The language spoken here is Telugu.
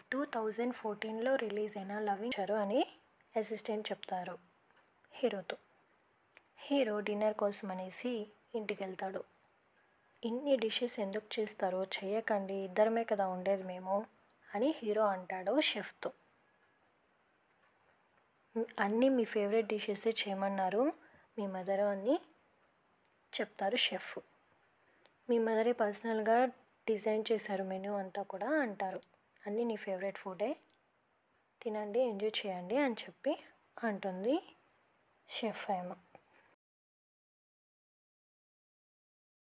టూ థౌజండ్ ఫోర్టీన్లో రిలీజ్ అయిన లవింగ్ చరు అని అసిస్టెంట్ చెప్తారు హీరోతో హీరో డిన్నర్ కోసం అనేసి ఇంటికి వెళ్తాడు ఇన్ని డిషెస్ ఎందుకు చేస్తారో చేయకండి ఇద్దరమే కదా ఉండేది మేము అని హీరో అంటాడు షెఫ్తో అన్నీ మీ ఫేవరెట్ డిషెసే చేయమన్నారు మీ మదర్ అని చెప్తారు షెఫ్ మీ మదరే పర్సనల్గా డిజైన్ చేశారు మెనూ అంతా కూడా అంటారు అన్నీ నీ ఫేవరెట్ ఫుడే తినండి ఎంజాయ్ చేయండి అని చెప్పి అంటుంది షెఫ్ ఏమో